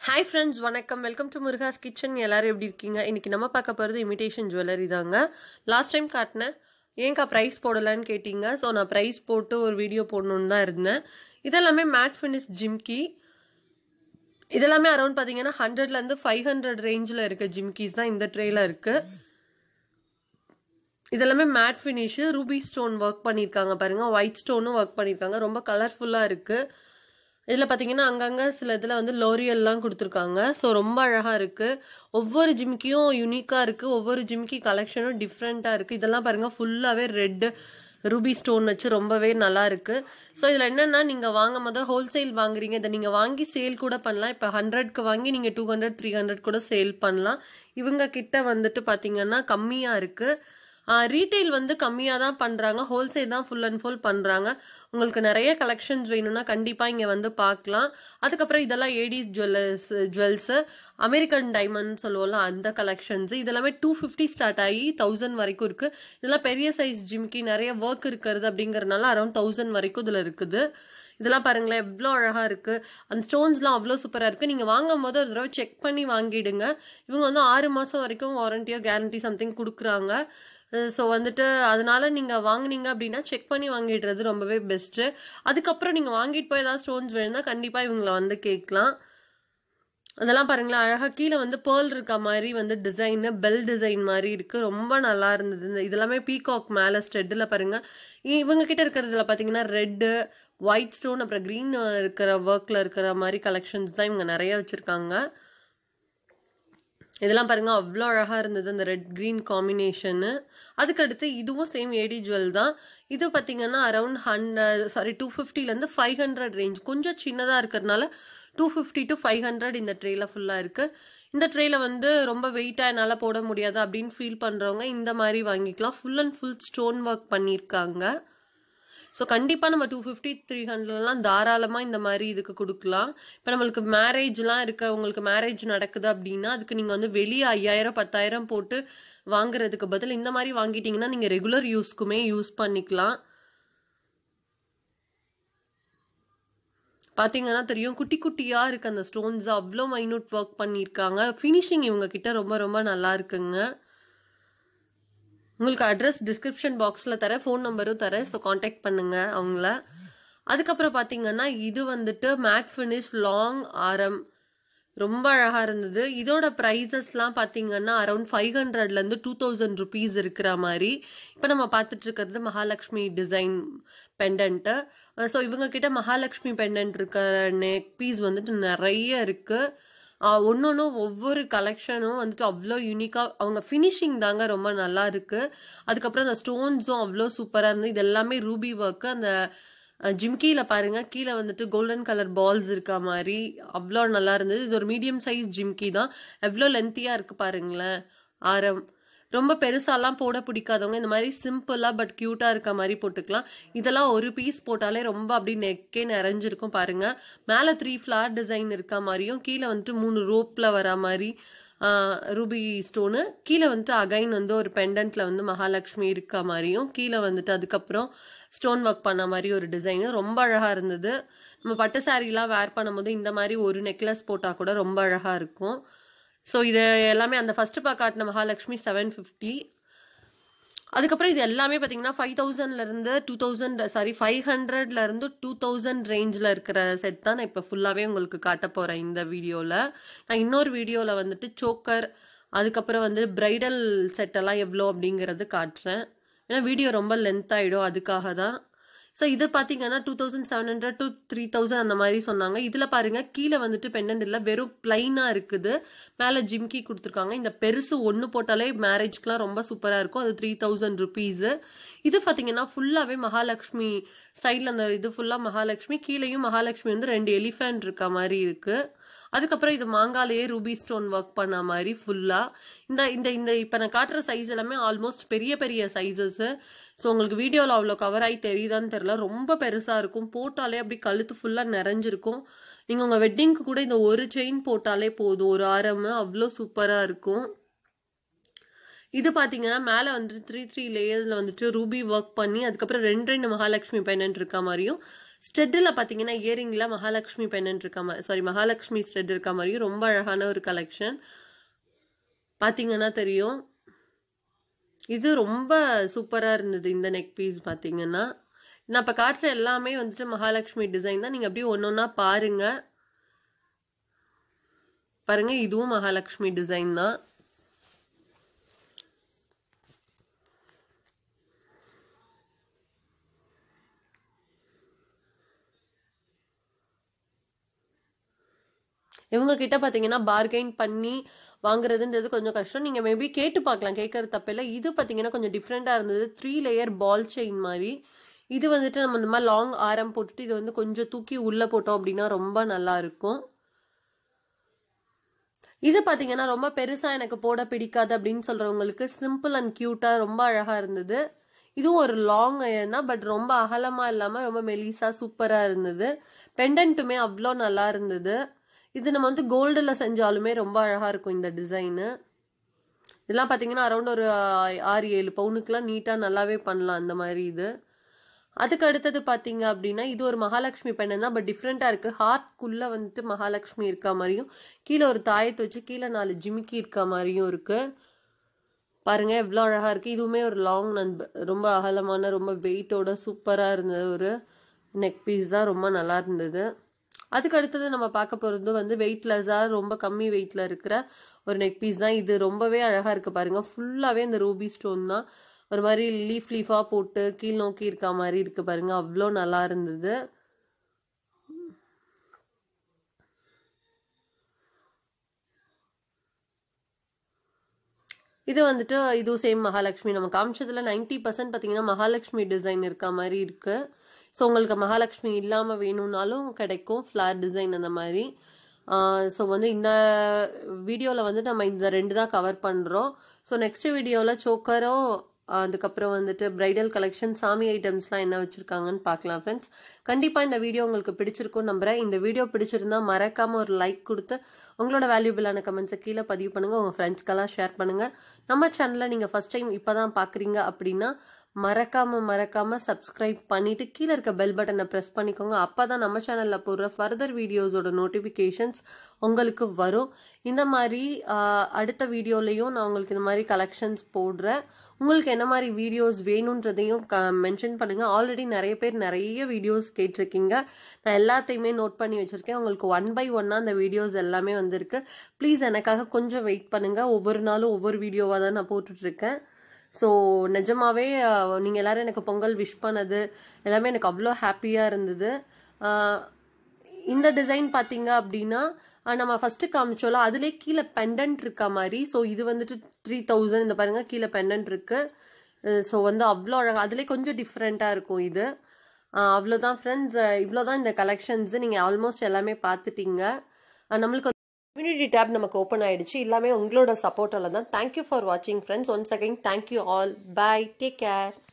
hi friends வணக்கம் welcome to Muruga's kitchen எல்லாரும் எப்படி இருக்கீங்க இன்னைக்கு நம்ம பார்க்க போகிறது இமிடேஷன் ஜுவல்லரி தாங்க லாஸ்ட் டைம் காட்டினேன் ஏன்க்கா ப்ரைஸ் போடலான்னு கேட்டீங்க ஸோ நான் ப்ரைஸ் போட்டு ஒரு வீடியோ போடணுன்னு தான் இருந்தேன் இதெல்லாமே மேட் ஃபினிஷ் ஜிம்கி இதெல்லாமே அரௌண்ட் பார்த்தீங்கன்னா ஹண்ட்ரட்லேருந்து ஃபைவ் ஹண்ட்ரட் ரேஞ்சில் இருக்க ஜிம்கிஸ் தான் இந்த ட்ரேல இருக்குது இதெல்லாமே matte finish ruby stone work பண்ணியிருக்காங்க பாருங்க ஒயிட் ஸ்டோனும் ஒர்க் பண்ணியிருக்காங்க ரொம்ப கலர்ஃபுல்லாக இருக்குது இதில் பார்த்தீங்கன்னா அங்கங்கே சில இதில் வந்து லோரியல்லாம் கொடுத்துருக்காங்க ஸோ ரொம்ப அழகாக இருக்குது ஒவ்வொரு ஜிமிக்கியும் யூனிக்காக இருக்குது ஒவ்வொரு ஜிமிக்கி கலெக்ஷனும் டிஃப்ரெண்ட்டாக இருக்குது இதெல்லாம் பாருங்கள் ஃபுல்லாகவே ரெட்டு ரூபி ஸ்டோன் வச்சு ரொம்பவே நல்லா இருக்கு ஸோ இதில் என்னென்னா நீங்கள் வாங்கும் போது ஹோல்சேல் வாங்குறீங்க இதை நீங்கள் வாங்கி சேல் கூட பண்ணலாம் இப்போ ஹண்ட்ரட்க்கு வாங்கி நீங்கள் டூ ஹண்ட்ரட் த்ரீ ஹண்ட்ரட் கூட சேல் பண்ணலாம் இவங்க கிட்ட வந்துட்டு பார்த்தீங்கன்னா கம்மியாக இருக்குது ரீட்டைல் வந்து கம்மியாக தான் பண்ணுறாங்க ஹோல்சேல் தான் ஃபுல் அண்ட் ஃபுல் பண்ணுறாங்க உங்களுக்கு நிறைய கலெக்ஷன்ஸ் வேணும்னா கண்டிப்பாக இங்கே வந்து பார்க்கலாம் அதுக்கப்புறம் இதெல்லாம் ADs jewellers jewels American diamond சொல்லுவோம்ல அந்த கலெக்ஷன்ஸ் இதெல்லாமே டூ ஃபிஃப்டி ஸ்டார்ட் ஆகி தௌசண்ட் வரைக்கும் இருக்குது இதெல்லாம் பெரிய சைஸ் ஜிம்கி நிறைய ஒர்க் இருக்கிறது அப்படிங்கறதுனால அரௌண்ட் தௌசண்ட் வரைக்கும் இதில் இருக்குது இதெல்லாம் பாருங்களேன் எவ்வளோ அழகாக இருக்குது அந்த ஸ்டோன்ஸ்லாம் அவ்வளோ சூப்பராக இருக்குது நீங்கள் வாங்கும் போது ஒரு தடவை செக் பண்ணி வாங்கிடுங்க இவங்க வந்து ஆறு மாதம் வரைக்கும் வாரண்டியோ கேரண்டி சம்திங் கொடுக்குறாங்க ஸோ வந்துட்டு அதனால நீங்கள் வாங்குனீங்க அப்படின்னா செக் பண்ணி வாங்கிடுறது ரொம்பவே பெஸ்ட்டு அதுக்கப்புறம் நீங்கள் வாங்கிட்டு போய் ஏதாவது ஸ்டோன்ஸ் வேணும்னா கண்டிப்பாக இவங்களை வந்து கேட்கலாம் அதெல்லாம் பாருங்களேன் அழகாக கீழே வந்து பேர்ல் இருக்க மாதிரி வந்து டிசைனு பெல் டிசைன் மாதிரி இருக்குது ரொம்ப நல்லா இருந்தது இந்த இதெல்லாமே பீகாக் மேலே ஸ்டெட்டில் பாருங்கள் இவங்க கிட்ட இருக்கிறதுல பார்த்தீங்கன்னா ரெட்டு ஒயிட் ஸ்டோன் அப்புறம் க்ரீன் இருக்கிற ஒர்க்கில் இருக்கிற மாதிரி கலெக்ஷன்ஸ் தான் இவங்க நிறைய வச்சுருக்காங்க இதெல்லாம் பாருங்க அவ்வளோ அழகாக இருந்தது அந்த ரெட் க்ரீன் காம்பினேஷனு அதுக்கடுத்து இதுவும் சேம் ஏடி ஜுவல் தான் இது பார்த்தீங்கன்னா அரௌண்ட் ஹண்ட்ரட் சாரி டூ ஃபிஃப்டிலேருந்து ஃபைவ் ஹண்ட்ரட் ரேஞ்ச் கொஞ்சம் சின்னதாக இருக்கிறதுனால two fifty to five hundred இந்த ட்ரேல ஃபுல்லாக இருக்குது இந்த ட்ரேல வந்து ரொம்ப வெயிட்டாக என்னால் போட முடியாது அப்படின்னு ஃபீல் பண்ணுறவங்க இந்த மாதிரி வாங்கிக்கலாம் full and full stone work பண்ணியிருக்காங்க ஸோ கண்டிப்பாக நம்ம டூ ஃபிஃப்டி த்ரீ ஹண்ட்ரட்லாம் தாராளமாக இந்த மாதிரி இதுக்கு கொடுக்கலாம் இப்போ நம்மளுக்கு மேரேஜ்லாம் இருக்க உங்களுக்கு மேரேஜ் நடக்குது அப்படின்னா அதுக்கு நீங்கள் வந்து வெளியே ஐயாயிரம் பத்தாயிரம் போட்டு வாங்குறதுக்கு பதில் இந்த மாதிரி வாங்கிட்டீங்கன்னா நீங்கள் ரெகுலர் யூஸ்க்குமே யூஸ் பண்ணிக்கலாம் பார்த்தீங்கன்னா தெரியும் குட்டி குட்டியாக இருக்கு அந்த ஸ்டோன்ஸ் அவ்வளோ மைனூட் ஒர்க் பண்ணியிருக்காங்க ஃபினிஷிங் இவங்க கிட்ட ரொம்ப ரொம்ப நல்லா இருக்குங்க உங்களுக்கு அட்ரஸ் டிஸ்கிரிப்ஷன் பாக்ஸில் தரேன் ஃபோன் நம்பரும் தரேன் ஸோ காண்டாக்ட் பண்ணுங்க அவங்கள அதுக்கப்புறம் பார்த்தீங்கன்னா இது வந்துட்டு மேட் ஃபினிஷ் லாங் ஆரம் ரொம்ப அழகாக இருந்தது இதோட ப்ரைஸஸ்லாம் பார்த்தீங்கன்னா அரௌண்ட் ஃபைவ் ஹண்ட்ரட்லேருந்து டூ தௌசண்ட் ருபீஸ் இருக்கிற மாதிரி இப்போ நம்ம பார்த்துட்டு இருக்கிறது மகாலட்சுமி டிசைன் பெண்டன்ட்டு ஸோ இவங்க கிட்ட மகாலட்சுமி பெண்டன்ட் இருக்கிற நெக் பீஸ் வந்துட்டு நிறைய இருக்குது ஒன்று ஒன்றும் ஒவ்வொரு கலெக்ஷனும் வந்துட்டு அவ்வளோ யூனிக்காக அவங்க ஃபினிஷிங் தாங்க ரொம்ப நல்லா இருக்குது அதுக்கப்புறம் அந்த ஸ்டோன்ஸும் அவ்வளோ சூப்பராக இருந்தது இது எல்லாமே ரூபி ஒர்க்கு அந்த ஜிம்கியில் பாருங்கள் கீழே வந்துட்டு கோல்டன் கலர் பால்ஸ் இருக்க மாதிரி அவ்வளோ நல்லா இருந்தது இது ஒரு மீடியம் சைஸ் ஜிம்கி தான் எவ்வளோ லென்த்தியாக இருக்குது பாருங்களேன் ஆரம் ரொம்ப பெருசாலாம் போட பிடிக்காதவங்க இந்த மாதிரி சிம்பிளாக பட் க்யூட்டாக இருக்க மாதிரி போட்டுக்கலாம் இதெல்லாம் ஒரு பீஸ் போட்டாலே ரொம்ப அப்படி நெக்கே நிறைஞ்சிருக்கும் பாருங்க மேலே த்ரீ ஃப்ளார் டிசைன் இருக்க மாதிரியும் கீழே வந்துட்டு மூணு ரோப்பில் வர மாதிரி ரூபி ஸ்டோனு கீழே வந்துட்டு அகைன் வந்து ஒரு பெண்டன்ட்ல வந்து மகாலட்சுமி இருக்க மாதிரியும் கீழே வந்துட்டு அதுக்கப்புறம் ஸ்டோன் ஒர்க் பண்ண மாதிரி ஒரு டிசைனு ரொம்ப அழகாக இருந்தது நம்ம பட்டு சாரீலாம் வேர் பண்ணும்போது இந்த மாதிரி ஒரு நெக்லஸ் போட்டால் கூட ரொம்ப அழகாக இருக்கும் ஸோ இது எல்லாமே அந்த ஃபர்ஸ்ட் பா காட்டின மகாலட்சுமி செவன் ஃபிஃப்டி அதுக்கப்புறம் இது எல்லாமே பார்த்தீங்கன்னா ஃபைவ் தௌசண்ட்லேருந்து டூ தௌசண்ட் சாரி ஃபைவ் ஹண்ட்ரட்லேருந்து டூ தௌசண்ட் ரேஞ்சில் இருக்கிற செட் தான் நான் இப்போ ஃபுல்லாகவே உங்களுக்கு காட்ட போகிறேன் இந்த வீடியோவில் நான் இன்னொரு வீடியோவில் வந்துட்டு சோக்கர் அதுக்கப்புறம் வந்து பிரைடல் செட்டெல்லாம் எவ்வளோ அப்படிங்கிறது காட்டுறேன் ஏன்னா வீடியோ ரொம்ப லென்த் ஆகிடும் அதுக்காக தான் ஸோ இது பார்த்தீங்கன்னா two thousand seven hundred to three thousand அந்த மாதிரி சொன்னாங்க இதில் பாருங்க கீழே வந்துட்டு பெண்டன்ட் இல்லை வெறும் பிளைனாக இருக்குது மேலே ஜிம்கி கொடுத்துருக்காங்க இந்த பெருசு ஒன்று போட்டாலே மேரேஜ்க்குலாம் ரொம்ப சூப்பராக இருக்கும் அது த்ரீ தௌசண்ட் ருபீஸு இது பார்த்தீங்கன்னா ஃபுல்லாகவே மகாலட்சுமி சைடில் அந்த இது ஃபுல்லாக மகாலட்சுமி கீழேயும் மகாலட்சுமி வந்து ரெண்டு எலிஃபென்ட் இருக்க மாதிரி இருக்குது அதுக்கப்புறம் இது மாங்காலேயே ரூபி ஸ்டோன் ஒர்க் பண்ண மாதிரி ஃபுல்லாக இந்த இந்த இந்த இப்போ நான் காட்டுற சைஸ் எல்லாமே ஆல்மோஸ்ட் பெரிய பெரிய சைஸஸ் ஸோ உங்களுக்கு வீடியோவில் அவ்வளோ கவர் ஆகி தெரியுதான்னு தெரில ரொம்ப பெருசாக இருக்கும் போட்டாலே அப்படி கழுத்து ஃபுல்லாக நிறைஞ்சிருக்கும் நீங்கள் உங்கள் வெட்டிங்க்கு கூட இந்த ஒரு செயின் போட்டாலே போதும் ஒரு ஆரம் அவ்வளோ சூப்பராக இருக்கும் இது பார்த்தீங்கன்னா மேலே வந்துட்டு த்ரீ த்ரீ லேயர்ஸில் வந்துட்டு ரூபி ஒர்க் பண்ணி அதுக்கப்புறம் ரெண்டு ரெண்டு மகாலட்சுமி பெண்ணன்ட் இருக்க மாதிரியும் ஸ்டெட்டில் பார்த்தீங்கன்னா இயரிங்கில் மகாலட்சுமி பெண்ணன் இருக்க மாதிரி சாரி மகாலட்சுமி ஸ்டெட் இருக்க மாதிரியும் ரொம்ப அழகான ஒரு கலெக்ஷன் பார்த்தீங்கன்னா தெரியும் இது ரொம்ப சூப்பராக இருந்தது இந்த நெக் பீஸ் பார்த்தீங்கன்னா நான் இப்போ காட்டுற எல்லாமே வந்துட்டு மகாலட்சுமி டிசைன் தான் நீங்கள் அப்படியே ஒன்று ஒன்றா பாருங்க பாருங்க இதுவும் மகாலட்சுமி டிசைன் தான் இவங்க கிட்ட பார்த்தீங்கன்னா பார்கெயின் பண்ணி வாங்குறதுன்றது கொஞ்சம் கஷ்டம் நீங்கள் மேபி கேட்டு பார்க்கலாம் கேட்கறது தப்பில்லை இது பார்த்தீங்கன்னா கொஞ்சம் டிஃப்ரெண்ட்டாக இருந்தது த்ரீ லேயர் பால் செயின் மாதிரி இது வந்துட்டு நம்ம இந்த மாதிரி லாங் ஆரம் போட்டுட்டு இது வந்து கொஞ்சம் தூக்கி உள்ளே போட்டோம் அப்படின்னா ரொம்ப நல்லா இருக்கும் இது பார்த்தீங்கன்னா ரொம்ப பெருசாக எனக்கு போட பிடிக்காது அப்படின்னு சொல்கிறவங்களுக்கு சிம்பிள் அண்ட் க்யூட்டாக ரொம்ப அழகாக இருந்தது இதுவும் ஒரு லாங் அயன் தான் பட் ரொம்ப அகலமாக இல்லாமல் ரொம்ப மெலிசாக சூப்பராக இருந்தது பெண்டன்ட்டுமே அவ்வளோ நல்லா இருந்தது இது நம்ம வந்து கோல்டில் செஞ்சாலுமே ரொம்ப அழகாக இருக்கும் இந்த டிசைனு இதெல்லாம் பார்த்தீங்கன்னா அரௌண்ட் ஒரு ஆறு ஏழு பவுனுக்குலாம் நீட்டாக நல்லாவே பண்ணலாம் அந்த மாதிரி இது அதுக்கு அடுத்தது பார்த்தீங்க அப்படின்னா இது ஒரு மகாலட்சுமி பெண்ணன் தான் பட் டிஃப்ரெண்ட்டாக இருக்குது ஹார்ட்குள்ளே வந்துட்டு மகாலட்சுமி இருக்க மாதிரியும் கீழே ஒரு தாயத்தை வச்சு கீழே நாலு ஜிமிக்கி இருக்க மாதிரியும் இருக்குது பாருங்க எவ்வளோ அழகாக இருக்குது இதுவுமே ஒரு லாங் நண்ப ரொம்ப அகலமான ரொம்ப வெயிட்டோட சூப்பராக இருந்தது ஒரு நெக் பீஸ் தான் ரொம்ப நல்லா இருந்தது அதுக்கு அடுத்தது நம்ம பார்க்க போகிறது வந்து வெயிட்லெஸ்ஸாக ரொம்ப கம்மி வெயிட்டில் இருக்கிற ஒரு நெக் பீஸ் தான் இது ரொம்பவே அழகாக இருக்குது பாருங்கள் ஃபுல்லாகவே இந்த ரூபி ஸ்டோன் தான் ஒரு மாதிரி லீஃப் லீஃபாக போட்டு கீழ் நோக்கி இருக்க மாதிரி இருக்குது பாருங்கள் அவ்வளோ நல்லா இருந்தது இது வந்துட்டு இதுவும் சேம் மகாலட்சுமி நம்ம காமிச்சதுல நைன்டி பர்சன்ட் பார்த்தீங்கன்னா மகாலட்சுமி டிசைன் இருக்க மாதிரி இருக்கு ஸோ உங்களுக்கு மகாலட்சுமி இல்லாமல் வேணும்னாலும் கிடைக்கும் ஃப்ளார் டிசைன் அந்த மாதிரி ஸோ வந்து இந்த வீடியோவில் வந்து நம்ம இந்த ரெண்டு தான் கவர் பண்ணுறோம் ஸோ நெக்ஸ்ட் வீடியோவில் சோக்கரும் அதுக்கப்புறம் வந்துட்டு பிரைடல் கலெக்ஷன் சாமி ஐட்டம்ஸ்லாம் என்ன வச்சுருக்காங்கன்னு பார்க்கலாம் ஃப்ரெண்ட்ஸ் கண்டிப்பாக இந்த வீடியோ உங்களுக்கு பிடிச்சிருக்கும் நம்புறேன் இந்த வீடியோ பிடிச்சிருந்தா மறக்காமல் ஒரு லைக் கொடுத்து உங்களோட வேல்யூபிளான கமெண்ட்ஸை கீழே பதிவு பண்ணுங்கள் உங்கள் ஃப்ரெண்ட்ஸ்க்கெல்லாம் ஷேர் பண்ணுங்கள் நம்ம சேனலில் நீங்கள் ஃபஸ்ட் டைம் இப்போ தான் பார்க்குறீங்க அப்படின்னா மறக்காம மறக்காம சப்ஸ்கிரைப் பண்ணிட்டு கீழே இருக்க பெல் பட்டனை ப்ரெஸ் பண்ணிக்கோங்க அப்பதான் நம்ம சேனல்ல போடுற ஃபர்தர் வீடியோஸோட நோட்டிஃபிகேஷன்ஸ் உங்களுக்கு வரும் இந்த மாதிரி அடுத்த வீடியோலையும் நான் உங்களுக்கு இந்த மாதிரி கலெக்ஷன்ஸ் போடுறேன் உங்களுக்கு என்ன மாதிரி வீடியோஸ் வேணுன்றதையும் மென்ஷன் பண்ணுங்க ஆல்ரெடி நிறைய பேர் நிறைய வீடியோஸ் கேட்டிருக்கீங்க நான் எல்லாத்தையுமே நோட் பண்ணி வச்சிருக்கேன் உங்களுக்கு ஒன் பை ஒன்னா அந்த வீடியோஸ் எல்லாமே வந்திருக்கு ப்ளீஸ் எனக்காக கொஞ்சம் வெயிட் பண்ணுங்க ஒவ்வொரு நாளும் ஒவ்வொரு வீடியோவாக தான் நான் போட்டுட்டு இருக்கேன் ஸோ நிஜமாவே நீங்கள் எல்லோரும் எனக்கு பொங்கல் விஷ் பண்ணது எல்லாமே எனக்கு அவ்வளோ ஹாப்பியாக இருந்தது இந்த டிசைன் பார்த்தீங்க அப்படின்னா நம்ம ஃபஸ்ட்டு காமிச்சோம்ல அதுலேயே கீழே பெண்டன்ட் இருக்க மாதிரி ஸோ இது வந்துட்டு த்ரீ தௌசண்ட் இந்த பாருங்கள் கீழே பெண்டன்ட் இருக்குது ஸோ வந்து அவ்வளோ அழகாக அதுலேயே கொஞ்சம் டிஃப்ரெண்ட்டாக இருக்கும் இது அவ்வளோதான் ஃப்ரெண்ட்ஸ் இவ்வளோ தான் இந்த கலெக்ஷன்ஸ் நீங்கள் ஆல்மோஸ்ட் எல்லாமே பார்த்துட்டீங்க நம்மளுக்கு கம்யூனிட்டி டேப் நமக்கு ஓப்பன் ஆயிடுச்சு எல்லாமே உங்களோட சப்போர்ட்டால தான் தேங்க்யூ ஃபார் வாட்சிங் friends once again thank you all bye take care